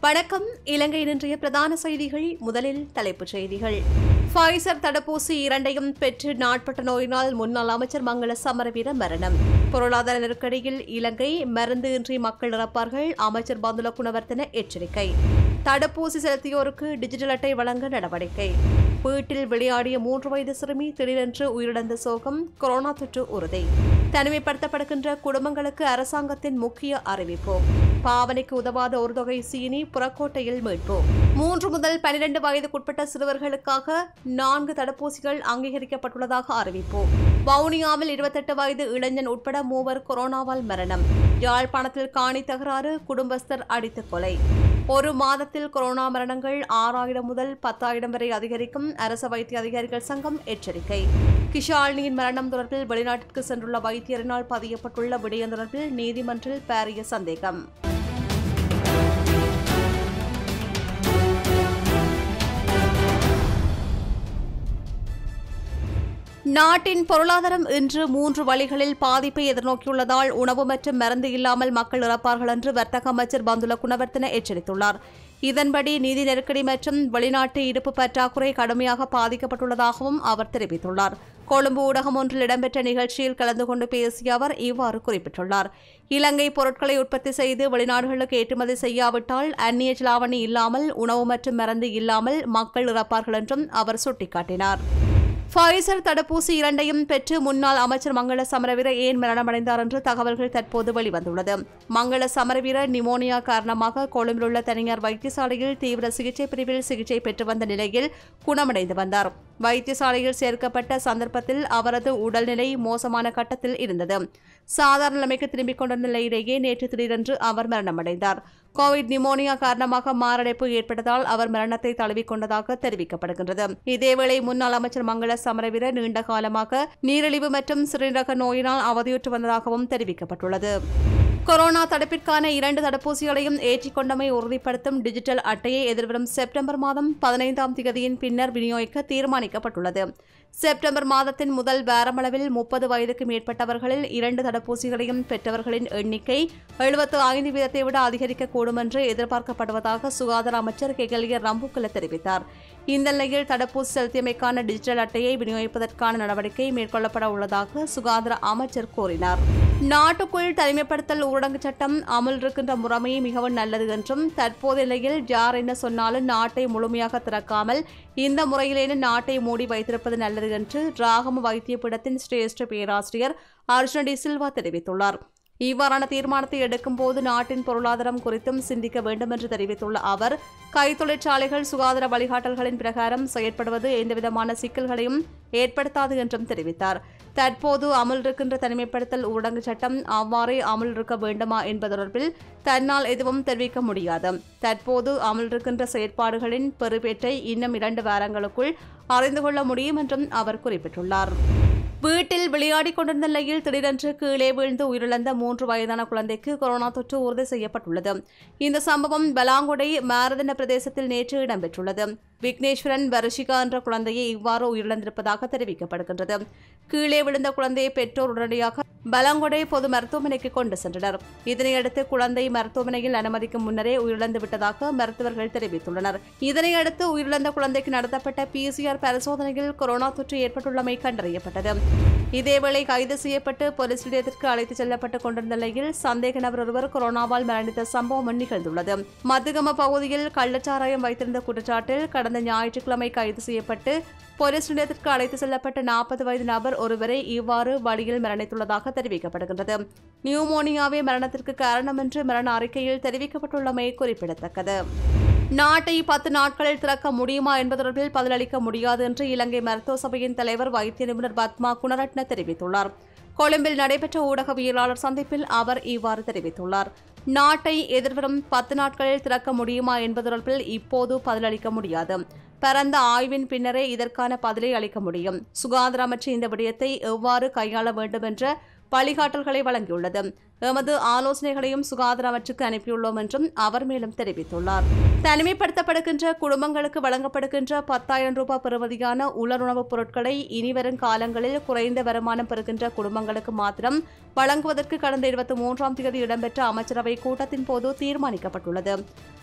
வணக்கம் இலங்கையின் இன்றைய பிரதான செய்திகள் முதலில் தலைப்புச் செய்திகள் ஃபைசர் தடுப்பூசி இரண்டையும் பெற்று நாட்பட்ட நோயினால் முன்னாள் அமைச்சர் மங்கள சமரவீர மரணம் பொருளாதார நெருக்கடியில் இலங்கை மருந்து இன்றி மக்கள் இறப்பார்கள் அமைச்சர் பந்துல குணவர்த்தன எச்சரிக்கை தடுப்பூசி செலுத்தியோருக்கு டிஜிட்டல் அட்டை வழங்க நடவடிக்கை வீட்டில் விளையாடிய மூன்று வயது சிறுமி திடீரென்று உயிரிழந்த சோகம் கொரோனா தொற்று உறுதி தனிமைப்படுத்தப்படுகின்ற குடும்பங்களுக்கு அரசாங்கத்தின் முக்கிய அறிவிப்பு பாவனைக்கு உதவாத ஒரு தொகை சீனி புறக்கோட்டையில் மீட்பு மூன்று முதல் பனிரெண்டு வயதுக்குட்பட்ட சிறுவர்களுக்காக நான்கு தடுப்பூசிகள் அங்கீகரிக்கப்பட்டுள்ளதாக அறிவிப்பு வவுனியாவில் இருபத்தெட்டு வயது இளைஞன் உட்பட மூவர் கொரோனாவால் மரணம் யாழ்ப்பாணத்தில் காணி தகராறு குடும்பஸ்தர் அடித்து கொலை ஒரு மாதத்தில் கொரோனா மரணங்கள் ஆறாயிரம் முதல் பத்தாயிரம் வரை அதிகரிக்கும் அரசு வைத்திய அதிகாரிகள் சங்கம் எச்சரிக்கை கிஷாலினியின் மரணம் தொடர்பில் வெளிநாட்டிற்கு சென்றுள்ள வைத்தியரினால் பதியப்பட்டுள்ள விடயம் தொடர்பில் நீதிமன்றில் பாரிய சந்தேகம் நாட்டின் பொருளாதாரம் இன்று மூன்று வழிகளில் பாதிப்பை எதிர்நோக்கியுள்ளதால் உணவு மற்றும் மருந்து இல்லாமல் மக்கள் இறப்பார்கள் என்று வர்த்தக அமைச்சர் பந்துல குணவர்த்தன எச்சரித்துள்ளார் இதன்படி நிதி நெருக்கடி மற்றும் வெளிநாட்டு இருப்பு பற்றாக்குறை கடுமையாக பாதிக்கப்பட்டுள்ளதாகவும் அவர் தெரிவித்துள்ளார் கொழும்பு ஊடகம் ஒன்றில் இடம்பெற்ற நிகழ்ச்சியில் கலந்து கொண்டு பேசிய அவர் இவ்வாறு குறிப்பிட்டுள்ளார் இலங்கை பொருட்களை உற்பத்தி செய்து வெளிநாடுகளுக்கு ஏற்றுமதி செய்யாவிட்டால் அந்நிய செலாவணி இல்லாமல் உணவு மற்றும் மருந்து இல்லாமல் மக்கள் இறப்பார்கள் என்றும் அவர் சுட்டிக்காட்டினார் ஃபைசர் தடுப்பூசி இரண்டையும் பெற்று முன்னாள் அமைச்சர் மங்கள சமரவீர ஏன் மரணமடைந்தார் என்று தகவல்கள் தற்போது வெளிவந்துள்ளது மங்கள சமரவீர நிமோனியா காரணமாக கொழும்பில் உள்ள தனியார் வைத்தியசாலையில் தீவிர சிகிச்சை பிரிவில் சிகிச்சை பெற்று வந்த நிலையில் குணமடைந்து வந்தார் வைத்தியசாலையில் சேர்க்கப்பட்ட சந்தர்ப்பத்தில் அவரது உடல்நிலை மோசமான கட்டத்தில் இருந்தது சாதாரண நிலைமைக்கு திரும்பிக் கொண்டிருந்த நிலையிலேயே நேற்று திடீரென்று அவர் மரணமடைந்தார் கோவிட் நிமோனியா காரணமாக மாரடைப்பு ஏற்பட்டதால் அவர் மரணத்தை தழுவிக்கொண்டதாக தெரிவிக்கப்படுகின்றது இதேவேளை முன்னாள் அமைச்சர் மங்கள சமரவீர நீண்ட காலமாக நீரிழிவு மற்றும் சிறுநீரக நோயினால் அவதியுற்று வந்ததாகவும் தெரிவிக்கப்பட்டுள்ளது கொரோனா தடுப்பிற்கான இரண்டு தடுப்பூசிகளையும் ஏற்றிக்கொண்டமை உறுதிப்படுத்தும் டிஜிட்டல் அட்டையை எதிர்வரும் செப்டம்பர் மாதம் பதினைந்தாம் தேதியின் பின்னர் விநியோகிக்க தீர்மானிக்கப்பட்டுள்ளது செப்டம்பர் மாதத்தின் முதல் வாரமளவில் முப்பது வயதுக்கு மேற்பட்டவர்களில் இரண்டு தடுப்பூசிகளையும் பெற்றவர்களின் எண்ணிக்கை எழுபத்து ஐந்து வீதத்தை விட அதிகரிக்கக்கூடும் என்று எதிர்பார்க்கப்படுவதாக சுகாதார அமைச்சர் கெகலிய ரம்புக்குல தெரிவித்தார் இந்த நிலையில் தடுப்பூசி செலுத்தியமைக்கான டிஜிட்டல் அட்டையை விநியோகிப்பதற்கான நடவடிக்கை மேற்கொள்ளப்பட உள்ளதாக சுகாதார அமைச்சர் கூறினார் நாட்டுக்குள் தனிமைப்படுத்தல் ஊரடங்கு சட்டம் அமல் இருக்கின்ற முறைமை மிகவும் நல்லது என்றும் தற்போதைய நிலையில் யார் என்ன சொன்னாலும் நாட்டை முழுமையாக திறக்காமல் இந்த முறையிலேயே நாட்டை மூடி வைத்திருப்பது நல்லது என்று ராகம வைத்திய பீடத்தின் சிரேஷ்ட பேராசிரியர் அர்ஜுன டி சில்வா தெரிவித்துள்ளார் இவ்வாறான தீர்மானத்தை எடுக்கும்போது நாட்டின் பொருளாதாரம் குறித்தும் சிந்திக்க வேண்டும் என்று தெரிவித்துள்ள அவர் கைத்தொழிற்சாலைகள் சுகாதார வழிகாட்டல்களின் பிரகாரம் செயற்படுவது எந்தவிதமான சிக்கல்களையும் ஏற்படுத்தாது என்றும் தெரிவித்தார் தற்போது அமல் இருக்கின்ற தனிமைப்படுத்தல் ஊரடங்கு சட்டம் அவ்வாறே அமல் இருக்க வேண்டுமா என்பது தொடர்பில் தன்னால் எதுவும் தெரிவிக்க முடியாது தற்போது அமல் இருக்கின்ற செயற்பாடுகளின் பெறுபேற்றை இன்னும் இரண்டு வாரங்களுக்குள் அறிந்து கொள்ள முடியும் என்றும் அவர் குறிப்பிட்டுள்ளார் வீட்டில் விளையாடிக் கொண்டிருந்த நிலையில் திடீரென்று கீழே வீழ்ந்து உயிரிழந்த மூன்று வயதான குழந்தைக்கு கொரோனா தொற்று உறுதி செய்யப்பட்டுள்ளது இந்த சம்பவம் பலாங்குடை மாரதன பிரதேசத்தில் நேற்று இடம்பெற்றுள்ளது விக்னேஸ்வரன் வருஷிகா என்ற குழந்தையை இவ்வாறு உயிரிழந்திருப்பதாக தெரிவிக்கப்படுகின்றது கீழே விழுந்த குழந்தையை பெற்றோர் உடனடியாக பலாங்குடை பொது மருத்துவமனைக்கு கொண்டு சென்றனர் இதனையடுத்து குழந்தை மருத்துவமனையில் அனுமதிக்கும் முன்னரே உயிரிழந்து விட்டதாக மருத்துவர்கள் தெரிவித்துள்ளனர் இதனையடுத்து உயிரிழந்த குழந்தைக்கு நடத்தப்பட்ட பிசிஆர் பரிசோதனையில் கொரோனா தொற்று ஏற்பட்டுள்ளமை கண்டறியப்பட்டது இதேவேளை கைது செய்யப்பட்டு போலீஸ் நிலையத்திற்கு அழைத்துச் செல்லப்பட்டுக் கொண்டிருந்த நிலையில் சந்தேக நபர் ஒருவர் கொரோனாவால் மரணித்த சம்பவம் நிகழ்ந்துள்ளது மதுகம பகுதியில் கள்ளச்சாராயம் வைத்திருந்த குற்றச்சாட்டில் கடந்த ஞாயிற்றுக்கிழமை கைது செய்யப்பட்டு போலீஸ் நிலையத்திற்கு அழைத்து செல்லப்பட்ட நாற்பது வயது நபர் ஒருவரை இவ்வாறு வழியில் மரணித்துள்ளதாக தெரிவிக்கப்படுகின்றது நியூமோனியாவே மரணத்திற்கு காரணம் என்று மரண அறிக்கையில் தெரிவிக்கப்பட்டுள்ளமை குறிப்பிடத்தக்கது நாட்டை பத்து நாட்களில் திறக்க முடியுமா என்பது தொடர்பில் பதிலளிக்க முடியாது என்று இலங்கை மருத்துவ சபையின் தலைவர் வைத்திய நிபுணர் பத்மா குணரட்ன தெரிவித்துள்ளார் கொழும்பில் நடைபெற்ற ஊடகவியலாளர் சந்திப்பில் அவர் இவ்வாறு தெரிவித்துள்ளார் நாட்டை எதிர்வரும் பத்து நாட்களில் திறக்க முடியுமா என்பது தொடர்பில் இப்போது பதிலளிக்க முடியாது பரந்த ஆய்வின் பின்னரே இதற்கான பதிலை அளிக்க முடியும் சுகாதார அமைச்சு இந்த விடயத்தை எவ்வாறு கையாள வேண்டும் என்ற வழிகாட்டல்களை வழங்கியுள்ளது எமது ஆலோசனைகளையும் சுகாதார அமைச்சுக்கு அனுப்பியுள்ளோம் என்றும் அவர் மேலும் தெரிவித்துள்ளார் தனிமைப்படுத்தப்படுகின்ற குடும்பங்களுக்கு வழங்கப்படுகின்ற பத்தாயிரம் ரூபாய் பெறுமதியான உலருணவுப் பொருட்களை இனிவரும் காலங்களில் குறைந்த வருமானம் பெறுகின்ற குடும்பங்களுக்கு மாத்திரம் வழங்குவதற்கு கடந்த இருபத்தி மூன்றாம் தேதி இடம்பெற்ற அமைச்சரவை கூட்டத்தின் போது தீர்மானிக்கப்பட்டுள்ளது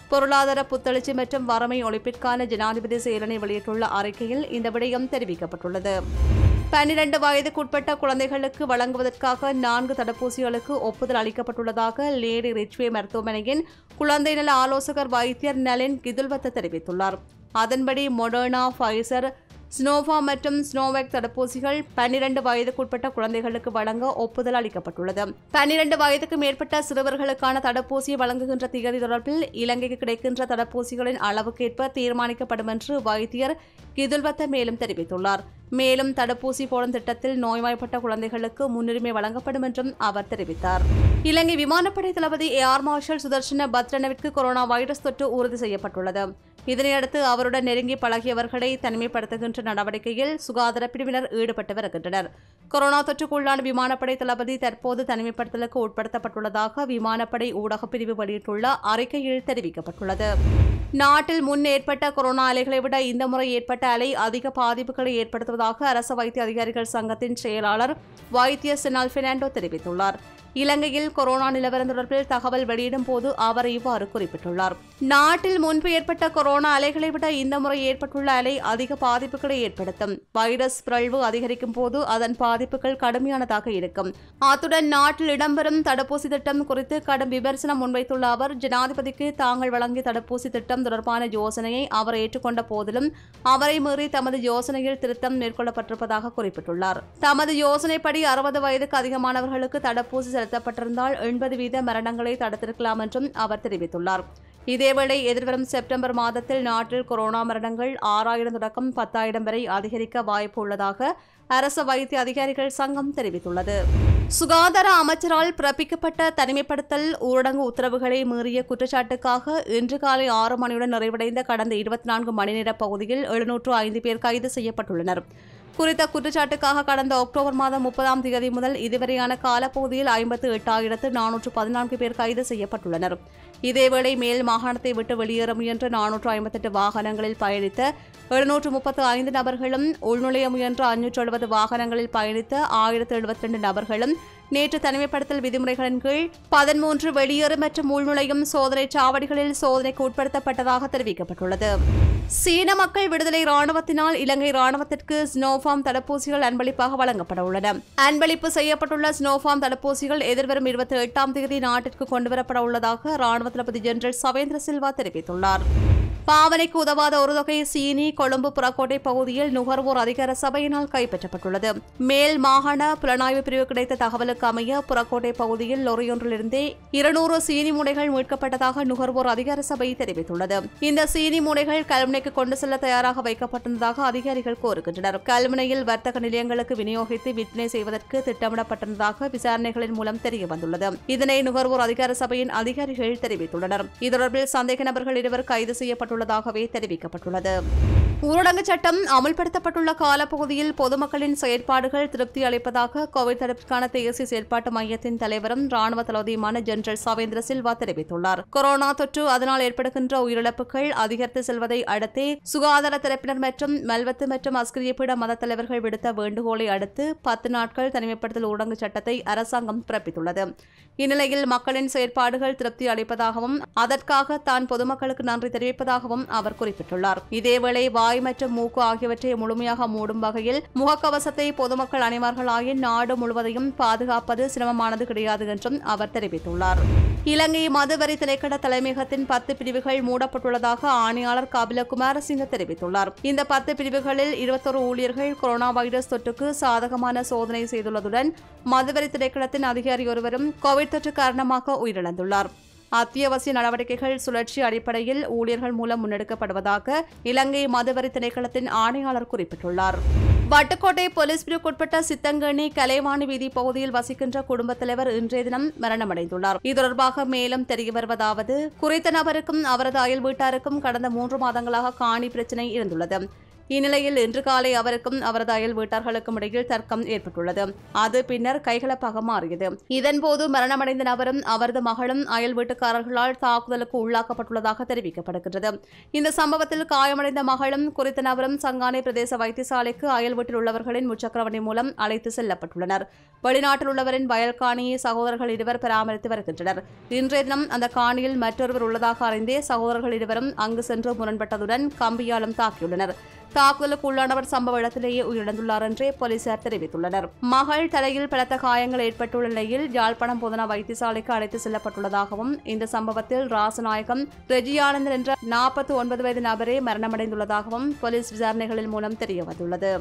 பொருளாதார புத்தெழுச்சி மற்றும் வறுமை ஒழிப்பிற்கான ஜனாதிபதி செயலனை வெளியிட்டுள்ள அறிக்கையில் இந்த விடயம் தெரிவிக்கப்பட்டுள்ளது பன்னிரண்டு வயதுக்குட்பட்ட குழந்தைகளுக்கு வழங்குவதற்காக நான்கு தடுப்பூசிகளுக்கு ஒப்புதல் அளிக்கப்பட்டுள்ளதாக லேடி ரிச்வே மருத்துவமனையின் குழந்தை நல ஆலோசகர் வைத்தியர் நலின் கிதுல்வத்த தெரிவித்துள்ளார் அதன்படி மொடர்னா ஃபைசர் ஸ்னோவா மற்றும் ஸ்னோவேக் தடுப்பூசிகள் பன்னிரண்டு வயதுக்குட்பட்ட குழந்தைகளுக்கு வழங்க ஒப்புதல் அளிக்கப்பட்டுள்ளது பன்னிரண்டு வயதுக்கு மேற்பட்ட சிறுவர்களுக்கான தடுப்பூசியை வழங்குகின்ற திகதி தொடர்பில் இலங்கைக்கு கிடைக்கின்ற தடுப்பூசிகளின் அளவுக்கேற்ப தீர்மானிக்கப்படும் என்று வைத்தியர் கிதுல்வத்த மேலும் தெரிவித்துள்ளார் மேலும் தடுப்பூசி போடும் திட்டத்தில் நோய்வாய்ப்பட்ட குழந்தைகளுக்கு முன்னுரிமை வழங்கப்படும் என்றும் அவர் தெரிவித்தார் இலங்கை விமானப்படை தளபதி ஏர் மார்ஷல் சுதர்ஷன பத்ரனவிற்கு கொரோனா வைரஸ் தொற்று உறுதி செய்யப்பட்டுள்ளது இதனையடுத்து அவருடன் நெருங்கி பழகியவர்களை தனிமைப்படுத்துகின்ற நடவடிக்கையில் சுகாதார பிரிவினர் ஈடுபட்டு வருகின்றனர் கொரோனா தொற்றுக்குள்ளான விமானப்படை தளபதி தற்போது தனிமைப்படுத்தலுக்கு உட்படுத்தப்பட்டுள்ளதாக விமானப்படை ஊடகப் பிரிவு வெளியிட்டுள்ள அறிக்கையில் தெரிவிக்கப்பட்டுள்ளது நாட்டில் முன் ஏற்பட்ட கொரோனா அலைகளை விட இந்த முறை ஏற்பட்ட அலை அதிக பாதிப்புகளை ஏற்படுத்துவதாக அரசு வைத்திய அதிகாரிகள் சங்கத்தின் செயலாளர் வைத்திய சினால் பெர்னாண்டோ தெரிவித்துள்ளார் இலங்கையில் கொரோனா நிலவரம் தொடர்பில் தகவல் வெளியிடும் போது அவர் இவ்வாறு குறிப்பிட்டுள்ளார் நாட்டில் முன்பு ஏற்பட்ட கொரோனா அலைகளை விட இந்த முறை ஏற்பட்டுள்ள அலை அதிக பாதிப்புகளை ஏற்படுத்தும் வைரஸ் பிறழ்வு அதிகரிக்கும் போது அதன் பாதிப்புகள் கடுமையானதாக இருக்கும் அத்துடன் நாட்டில் இடம்பெறும் தடுப்பூசி திட்டம் குறித்து கடும் விமர்சனம் முன்வைத்துள்ள அவர் ஜனாதிபதிக்கு தாங்கள் வழங்கிய தடுப்பூசி திட்டம் தொடர்பான யோசனையை அவர் ஏற்றுக்கொண்ட போதிலும் அவரை மீறி தமது யோசனையில் திருத்தம் மேற்கொள்ளப்பட்டிருப்பதாக குறிப்பிட்டுள்ளார் தமது யோசனைப்படி அறுபது வயதுக்கு அதிகமானவர்களுக்கு தடுப்பூசி செலுத்தப்பட்டிருந்தால் எண்பது வீத மரணங்களை தடுத்திருக்கலாம் என்றும் அவர் தெரிவித்துள்ளார் இதேவேளை எதிர்வரும் செப்டம்பர் மாதத்தில் நாட்டில் கொரோனா மரணங்கள் ஆறாயிரம் தொடக்கம் பத்தாயிரம் வரை அதிகரிக்க வாய்ப்பு உள்ளதாக அரசு வைத்திய அதிகாரிகள் சங்கம் தெரிவித்துள்ளது சுகாதார அமைச்சரால் பிறப்பிக்கப்பட்ட தனிமைப்படுத்தல் ஊரடங்கு உத்தரவுகளை மீறிய குற்றச்சாட்டுக்காக இன்று காலை ஆறு மணியுடன் நிறைவடைந்த கடந்த இருபத்தி நான்கு மணி நேர பகுதியில் எழுநூற்று ஐந்து பேர் கைது செய்யப்பட்டுள்ளனர் குறித்த குற்றச்சாட்டுக்காக கடந்த அக்டோபர் மாதம் முப்பதாம் தேதி முதல் இதுவரையான காலப்பகுதியில் ஐம்பத்து எட்டாயிரத்து நானூற்று பதினான்கு பேர் கைது செய்யப்பட்டுள்ளனர் இதேவேளை மேல் மாகாணத்தை விட்டு வெளியேற முயன்ற நானூற்று ஐம்பத்தெட்டு வாகனங்களில் பயணித்த எழுநூற்று முப்பத்து ஐந்து நபர்களும் உள்நுழைய முயன்ற அஞ்சூற்று எழுபது வாகனங்களில் பயணித்த ஆயிரத்து எழுபத்தி ரெண்டு நபர்களும் நேற்று தனிமைப்படுத்தல் விதிமுறைகளின் கீழ் பதிமூன்று வெளியேறு மற்றும் உள்நுழையும் சோதனை சாவடிகளில் சோதனைக்கு உட்படுத்தப்பட்டதாக தெரிவிக்கப்பட்டுள்ளது சீன மக்கள் விடுதலை ராணுவத்தினால் இலங்கை ராணுவத்திற்கு ஸ்னோஃபார்ம் தடுப்பூசிகள் அன்பளிப்பாக வழங்கப்பட உள்ளன அன்பளிப்பு செய்யப்பட்டுள்ள ஸ்னோஃபார்ம் தடுப்பூசிகள் எதிர்வரும் இருபத்தி எட்டாம் தேதி நாட்டிற்கு கொண்டுவரப்பட உள்ளதாக ராணுவ தளபதி ஜெனரல் சவேந்திர சில்வா தெரிவித்துள்ளார் பாவனைக்கு உதவாத ஒரு தொகை சீனி கொழும்பு புறக்கோட்டை பகுதியில் நுகர்வோர் அதிகார சபையினால் கைப்பற்றப்பட்டுள்ளது மேல் மாகாண புலனாய்வு பிரிவு கிடைத்த தகவலுக்கு அமைய புறக்கோட்டை பகுதியில் லொரியொன்றிலிருந்தே இருநூறு சீனி மூடைகள் மீட்கப்பட்டதாக நுகர்வோர் அதிகார சபை தெரிவித்துள்ளது இந்த சீனி மூடைகள் கல்முனைக்கு கொண்டு செல்ல தயாராக வைக்கப்பட்டிருந்ததாக அதிகாரிகள் கூறுகின்றனர் கல்முனையில் வர்த்தக நிலையங்களுக்கு விநியோகித்து விற்பனை செய்வதற்கு திட்டமிடப்பட்டிருந்ததாக விசாரணைகளின் மூலம் தெரிய வந்துள்ளது இதனை நுகர்வோர் அதிகார சபையின் அதிகாரிகள் தெரிவித்துள்ளனர் இது தொடர்பில் சந்தேக நபர்கள் இருவர் கைது செய்யப்பட்டுள்ளதாகவே தெரிவிக்கப்பட்டுள்ளது ஊரடங்கு சட்டம் அமல்படுத்தப்பட்டுள்ள காலப்பகுதியில் பொதுமக்களின் செயற்பாடுகள் திருப்தி அளிப்பதாக கோவிட் தடுப்பிற்கான தேசிய செயற்பாட்டு மையத்தின் தலைவரும் ராணுவ தளபதியுமான ஜெனரல் சவேந்திர சில்வா தெரிவித்துள்ளார் கொரோனா தொற்று அதனால் ஏற்படுகின்ற உயிரிழப்புகள் அதிகரித்து செல்வதை அடுத்தே சுகாதார தரப்பினர் மற்றும் மல்வத்து மற்றும் அஸ்கிரியப்பீட மத தலைவர்கள் விடுத்த வேண்டுகோளை அடுத்து பத்து நாட்கள் தனிமைப்படுத்தல் ஊரடங்கு சட்டத்தை அரசாங்கம் பிறப்பித்துள்ளது இந்நிலையில் மக்களின் செயற்பாடுகள் திருப்தி அளிப்பதாகவும் அதற்காக தான் பொதுமக்களுக்கு நன்றி தெரிவிப்பதாகவும் அவர் குறிப்பிட்டுள்ளார் இதேவேளை வாய் மற்றும் மூக்கு ஆகியவற்றை முழுமையாக மூடும் வகையில் முகக்கவசத்தை பொதுமக்கள் அணிவார்களாயின் நாடு முழுவதையும் பாதுகாப்பது சிரமமானது கிடையாது என்றும் அவர் தெரிவித்துள்ளார் இலங்கை மதுவரி திணைக்கள தலைமையகத்தின் பத்து பிரிவுகள் மூடப்பட்டுள்ளதாக ஆணையாளர் கபிலகுமார் சிங்க தெரிவித்துள்ளார் இந்த பத்து பிரிவுகளில் இருபத்தொரு ஊழியர்கள் கொரோனா வைரஸ் தொற்றுக்கு சாதகமான சோதனை செய்துள்ளதுடன் மதுவரி திணைக்களத்தின் அதிகாரி ஒருவரும் கோவிட் தொற்று காரணமாக உயிரிழந்துள்ளார் அத்தியாவசிய நடவடிக்கைகள் சுழற்சி அடிப்படையில் ஊழியர்கள் மூலம் முன்னெடுக்கப்படுவதாக இலங்கை மதுவரி திணைக்களத்தின் ஆணையாளர் குறிப்பிட்டுள்ளார் வட்டுக்கோட்டை போலீஸ் பிரிவுக்குட்பட்ட சித்தங்கனி கலைவாணி வீதி பகுதியில் வசிக்கின்ற குடும்பத் தலைவர் இன்றைய தினம் மரணமடைந்துள்ளார் இது தொடர்பாக மேலும் தெரிய வருவதாவது குறித்த நபருக்கும் அவரது அயல் வீட்டாருக்கும் கடந்த மூன்று மாதங்களாக காணி பிரச்சினை இருந்துள்ளது இந்நிலையில் இன்று காலை அவருக்கும் அவரது அயல் வீட்டார்களுக்கும் இடையில் தர்க்கம் ஏற்பட்டுள்ளது அது பின்னர் கைகலப்பாக மாறியது இதன்போது மரணமடைந்த நபரும் அவரது மகளும் அயல் வீட்டுக்காரர்களால் தாக்குதலுக்கு உள்ளாக்கப்பட்டுள்ளதாக தெரிவிக்கப்படுகின்றது இந்த சம்பவத்தில் காயமடைந்த மகளும் குறித்த நபரும் சங்கானை பிரதேச வைத்தியசாலைக்கு அயல் வீட்டில் உள்ளவர்களின் முச்சக்கரவணி மூலம் அழைத்து செல்லப்பட்டுள்ளனர் வெளிநாட்டில் உள்ளவரின் வயல் காணியை சகோதரர்கள் இருவர் பராமரித்து வருகின்றனர் இன்றைய தினம் அந்த காணியில் மற்றொருவர் உள்ளதாக அறிந்தே சகோதரர்கள் இருவரும் அங்கு சென்று முரண்பட்டதுடன் கம்பியாலும் தாக்கியுள்ளனர் தாக்குதலுக்கு உள்ளானவர் சம்பவ இடத்திலேயே உயிரிழந்துள்ளார் என்றே போலீசார் தெரிவித்துள்ளனர் மகள் தலையில் பலத்த காயங்கள் ஏற்பட்டுள்ள நிலையில் யாழ்ப்பாணம் போதனா வைத்தியசாலைக்கு அழைத்து செல்லப்பட்டுள்ளதாகவும் இந்த சம்பவத்தில் ராசநாயகம் ரெஜியானந்தன் என்ற நாற்பத்தி ஒன்பது வயது நபரே மரணமடைந்துள்ளதாகவும் போலீஸ் விசாரணைகளின் மூலம் தெரியவந்துள்ளது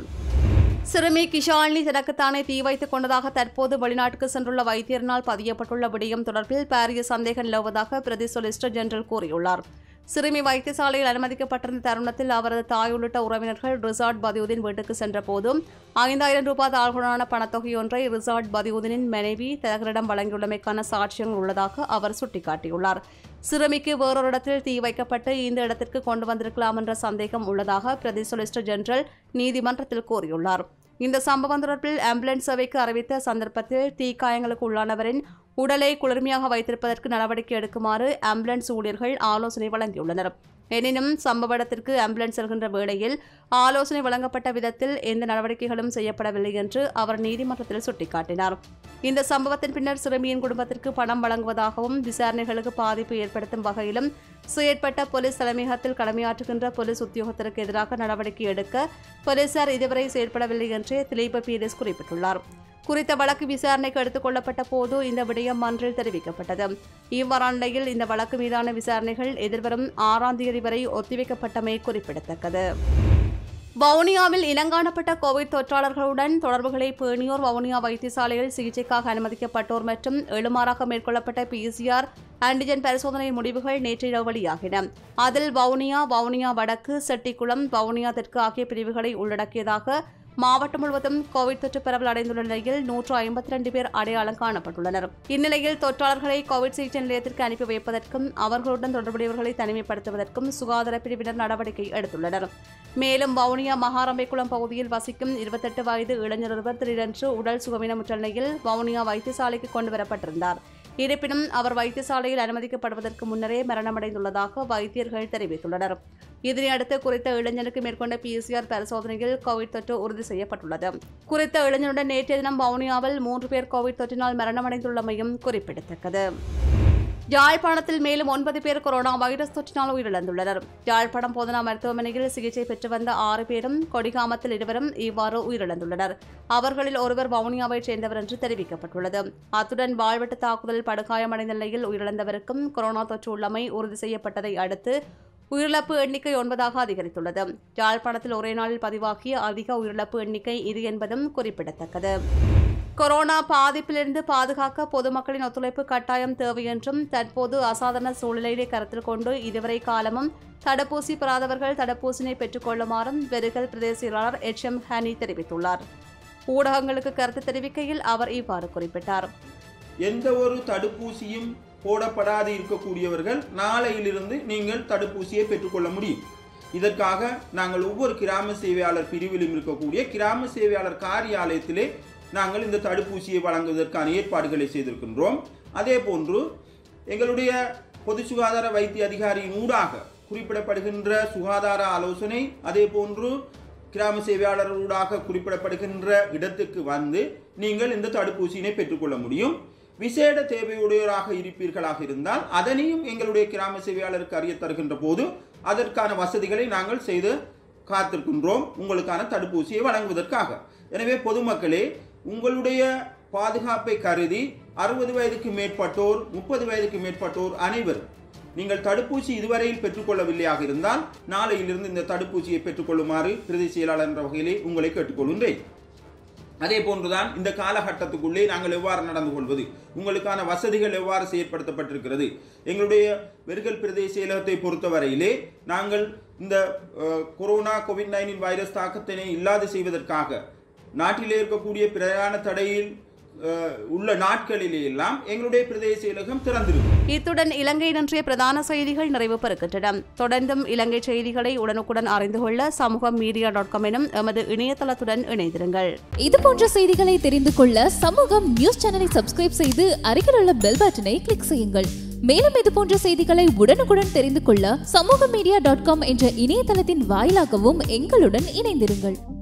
சிறுமி கிஷாலினி தனக்குத்தானே தீ வைத்துக் கொண்டதாக தற்போது வெளிநாட்டுக்கு சென்றுள்ள வைத்தியரினால் பதியப்பட்டுள்ள விடயம் தொடர்பில் பாரிய சந்தேகம் நிலவுவதாக பிரதி சொலிசிட்டர் ஜெனரல் கூறியுள்ளார் சிறுமி வைத்தியசாலையில் அனுமதிக்கப்பட்டிருந்த தருணத்தில் அவரது தாய் உள்ளிட்ட உறவினர்கள் ரிசார்ட் பதியுதீன் வீட்டுக்கு சென்றபோதும் ஐந்தாயிரம் ரூபாய் தாழ்வுடனான பணத்தொகையொன்றை ரிசார்ட் பதியுதீனின் மனைவி தகரிடம் வழங்கியுள்ளமைக்கான சாட்சியங்கள் உள்ளதாக அவர் சுட்டிக்காட்டியுள்ளார் சிறுமிக்கு வேறொரு இடத்தில் தீ வைக்கப்பட்டு இந்த இடத்திற்கு கொண்டு வந்திருக்கலாம் என்ற சந்தேகம் உள்ளதாக பிரதி சொலிசிட்டர் ஜெனரல் நீதிமன்றத்தில் கூறியுள்ளார் இந்த சம்பவம் தொடர்பில் ஆம்புலன்ஸ் சேவைக்கு அறிவித்த சந்தர்ப்பத்தில் தீக்காயங்களுக்கு உள்ளானவரின் உடலை குளிர்மையாக வைத்திருப்பதற்கு நடவடிக்கை எடுக்குமாறு ஆம்புலன்ஸ் ஊழியர்கள் ஆலோசனை வழங்கியுள்ளனர் எனினும் சம்பவ இடத்திற்கு ஆம்புலன்ஸ் செல்கின்ற வேளையில் ஆலோசனை வழங்கப்பட்ட விதத்தில் எந்த நடவடிக்கைகளும் செய்யப்படவில்லை என்று அவர் நீதிமன்றத்தில் சுட்டிக்காட்டினார் இந்த சம்பவத்தின் பின்னர் சிறுமியின் குடும்பத்திற்கு பணம் வழங்குவதாகவும் விசாரணைகளுக்கு பாதிப்பு ஏற்படுத்தும் வகையிலும் செயற்பட்ட போலீஸ் தலைமையகத்தில் கடமையாற்றுகின்ற போலீஸ் உத்தியோகத்தருக்கு எதிராக நடவடிக்கை எடுக்க போலீசார் இதுவரை செயற்படவில்லை என்று திலீப பீரிஸ் குறிப்பிட்டுள்ளார் குறித்த வழக்கு விசாரணைக்கு எடுத்துக் கொள்ளப்பட்ட போது இந்த விடயம் மன்றில் தெரிவிக்கப்பட்டது இவ்வாறான நிலையில் இந்த வழக்கு மீதான விசாரணைகள் எதிர்வரும் ஆறாம் தேதி வரை ஒத்திவைக்கப்பட்டமை குறிப்பிடத்தக்கது வவுனியாவில் இனங்காணப்பட்ட கோவிட் தொற்றாளர்களுடன் தொடர்புகளை பேணியோர் வவுனியா வைத்தியசாலையில் சிகிச்சைக்காக அனுமதிக்கப்பட்டோர் மற்றும் எழுமாறாக மேற்கொள்ளப்பட்ட பிசிஆர் ஆன்டிஜென் பரிசோதனை முடிவுகள் நேற்றிரவு வெளியாகின அதில் வவுனியா வவுனியா வடக்கு செட்டிக்குளம் வவுனியா தெற்கு ஆகிய பிரிவுகளை உள்ளடக்கியதாக மாவட்டம் முழுவதும் கோவிட் தொற்று பரவல் அடைந்துள்ள நிலையில் நூற்று ஐம்பத்தி ரெண்டு பேர் அடையாளம் காணப்பட்டுள்ளனர் இந்நிலையில் தொற்றாளர்களை கோவிட் சிகிச்சை நிலையத்திற்கு அனுப்பி வைப்பதற்கும் அவர்களுடன் தொடர்புடையவர்களை தனிமைப்படுத்துவதற்கும் சுகாதார பிரிவினர் நடவடிக்கை எடுத்துள்ளனர் மேலும் வவுனியா மகாரம்பைக்குளம் பகுதியில் வசிக்கும் இருபத்தெட்டு வயது இளைஞர் ஒருவர் திடீரென்று உடல் சுகவீனமுற்ற நிலையில் வவுனியா வைத்தியசாலைக்கு கொண்டு வரப்பட்டிருந்தார் இருப்பினும் அவர் வைத்தியசாலையில் அனுமதிக்கப்படுவதற்கு முன்னரே மரணமடைந்துள்ளதாக வைத்தியர்கள் தெரிவித்துள்ளனர் இதனையடுத்து குறித்த இளைஞனுக்கு மேற்கொண்ட பிசிஆர் பரிசோதனையில் கோவிட் தொற்று உறுதி செய்யப்பட்டுள்ளது குறித்த இளைஞனுடன் நேற்றைய தினம் வவுனியாவில் மூன்று பேர் கோவிட் தொற்றினால் மரணமடைந்துள்ளமையும் குறிப்பிடத்தக்கது யாழ்ப்பாணத்தில் மேலும் ஒன்பது பேர் கொரோனா வைரஸ் தொற்றினால் உயிரிழந்துள்ளனர் யாழ்ப்பாணம் போதனா மருத்துவமனையில் சிகிச்சை பெற்று வந்த ஆறு பேரும் கொடிகாமத்தில் இருவரும் இவ்வாறு உயிரிழந்துள்ளனர் அவர்களில் ஒருவர் வவுனியாவைச் சேர்ந்தவர் என்று தெரிவிக்கப்பட்டுள்ளது அத்துடன் வாழ்வெட்டு தாக்குதலில் படுகாயமடைந்த நிலையில் உயிரிழந்தவருக்கும் கொரோனா தொற்று உள்ளமை உறுதி செய்யப்பட்டதை அடுத்து உயிரிழப்பு எண்ணிக்கை ஒன்பதாக அதிகரித்துள்ளது யாழ்ப்பாணத்தில் ஒரே நாளில் பதிவாகிய அதிக உயிரிழப்பு எண்ணிக்கை இது என்பதும் குறிப்பிடத்தக்கது கொரோனா பாதிப்பிலிருந்து பாதுகாக்க பொதுமக்களின் ஒத்துழைப்பு கட்டாயம் தேவை என்றும் தற்போது அசாதாரண சூழ்நிலையை கருத்தில் கொண்டு இதுவரை காலமும் தடுப்பூசி பெறாதவர்கள் தடுப்பூசினை பெற்றுக்கொள்ளுமாறும் வெறுகல் பிரதேச செயலாளர் எச் எம் ஹனி தெரிவித்துள்ளார் ஊடகங்களுக்கு கருத்து தெரிவிக்கையில் அவர் இவ்வாறு குறிப்பிட்டார் எந்த ஒரு தடுப்பூசியும் போடப்படாது இருக்கக்கூடியவர்கள் நாளையிலிருந்து நீங்கள் தடுப்பூசியை பெற்றுக்கொள்ள முடியும் இதற்காக நாங்கள் ஒவ்வொரு கிராம சேவையாளர் பிரிவிலும் இருக்கக்கூடிய கிராம சேவையாளர் காரியாலயத்திலே நாங்கள் இந்த தடுப்பூசியை வழங்குவதற்கான ஏற்பாடுகளை செய்திருக்கின்றோம் அதே போன்று எங்களுடைய பொது சுகாதார வைத்திய அதிகாரியின் ஊடாக குறிப்பிடப்படுகின்ற சுகாதார ஆலோசனை அதே போன்று கிராம சேவையாளர்களூடாக குறிப்பிடப்படுகின்ற இடத்துக்கு வந்து நீங்கள் இந்த தடுப்பூசியினை பெற்றுக்கொள்ள முடியும் விசேட தேவையுடையவராக இருப்பீர்களாக இருந்தால் அதனையும் எங்களுடைய கிராம சேவையாளருக்கு அறிய தருகின்ற போது அதற்கான வசதிகளை நாங்கள் செய்து காத்திருக்கின்றோம் உங்களுக்கான தடுப்பூசியை வழங்குவதற்காக எனவே பொதுமக்களே உங்களுடைய பாதுகாப்பை கருதி அறுபது வயதுக்கு மேற்பட்டோர் முப்பது வயதுக்கு மேற்பட்டோர் அனைவரும் நீங்கள் தடுப்பூசி இதுவரையில் பெற்றுக்கொள்ளவில்லையாக இருந்தால் நாளையிலிருந்து இந்த தடுப்பூசியை பெற்றுக்கொள்ளுமாறு பிரதி செயலாளர் என்ற வகையிலே உங்களை கேட்டுக்கொள்கின்றேன் அதே போன்றுதான் இந்த காலகட்டத்துக்குள்ளே நாங்கள் எவ்வாறு நடந்து கொள்வது உங்களுக்கான வசதிகள் எவ்வாறு செயற்படுத்தப்பட்டிருக்கிறது எங்களுடைய வெறுகல் பிரதேச செயலகத்தை பொறுத்தவரையிலே நாங்கள் இந்த அஹ், கொரோனா கோவிட் நைன்டீன் வைரஸ் தாக்கத்தினை இல்லாது செய்வதற்காக நாட்டிலே இருக்கக்கூடிய பிரயாண தடையில் அஹ், உள்ள நாட்களிலே எல்லாம் எங்களுடைய பிரதேச செயலகம் திறந்திருக்கும் இத்துடன் இலங்கை இன்றைய பிரதான செய்திகள் நிறைவு பெறுகின்றன தொடர்ந்தும் இலங்கை செய்திகளை உடனுக்குடன் அறிந்து கொள்ள சமூகம் மீடியா டாட் காம் எனும் எமது இணையதளத்துடன் இணைந்திருங்கள் இது போன்ற செய்திகளை தெரிந்து கொள்ள சமூகம் நியூஸ் சேனலை சப்ஸ்கிரைப் செய்து அருகில் உள்ள பெல் பட்டனை கிளிக் செய்யுங்கள் மேலும் இது போன்ற செய்திகளை உடனுக்குடன் தெரிந்து கொள்ள சமூக மீடியா டாட் காம் என்ற இணையதளத்தின் வாயிலாகவும் எங்களுடன் இணைந்திருங்கள்